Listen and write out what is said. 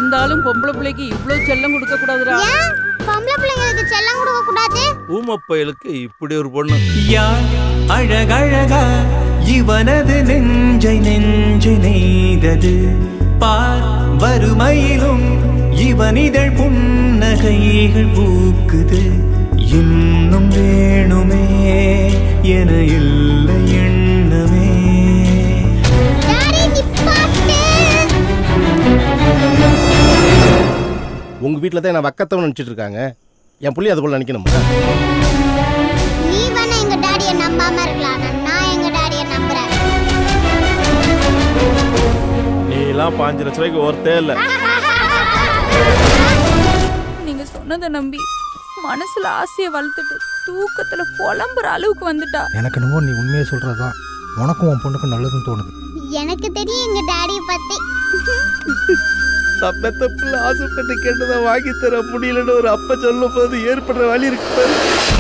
இருந்தாலும் பொம்பளை பிள்ளைக்கு இவ்ளோ செல்லம் கொடுக்க கூடாதுடா ஏன் பொம்பளை பிள்ளைங்களுக்கு செல்லம் கொடுக்க கூடாது ஊமப்பயலுக்கு இப்படி ஒரு பொண்ணு யார் அழகழகா இவனது நெஞ்சை நெஞ்சு நெய்தது பார் வறுமையிலும் இவனிதழ் புன்னகைகள் பூக்குது இன்னும் வேணுமே என இல்லை எண்ணமே டாடி நிப்பாட்டு உங்க வீட்டில் தான் நான் வக்கத்தவன் நினச்சிட்டு இருக்காங்க என் புள்ளி அது போல நினைக்கணுமா நீ வேணா எங்க டாடியை நம்பாம இருக்கலாம் ஆனா நான் எங்க டாடியை நம்புறேன் நீ எல்லாம் பாஞ்சு லட்ச ரூபாய்க்கு ஒருத்தே இல்ல நீங்க சொன்னதை நம்பி மனசுல ஆசையை வளர்த்துட்டு தூக்கத்துல புலம்புற அளவுக்கு வந்துட்டா எனக்கு என்னவோ நீ உண்மையை சொல்கிறதான் உனக்கும் உன் பொண்ணுக்கும் நல்லதுன்னு தோணுது எனக்கு தெரியும் எங்க டாடியை பத்தி நான் பெத்த பிள்ளை ஆசைப்பட்டு கேட்டதை வாங்கி தர முடியலன்னு ஒரு அப்ப சொல்லும் போது ஏற்படுற வழி இருக்கு பாரு.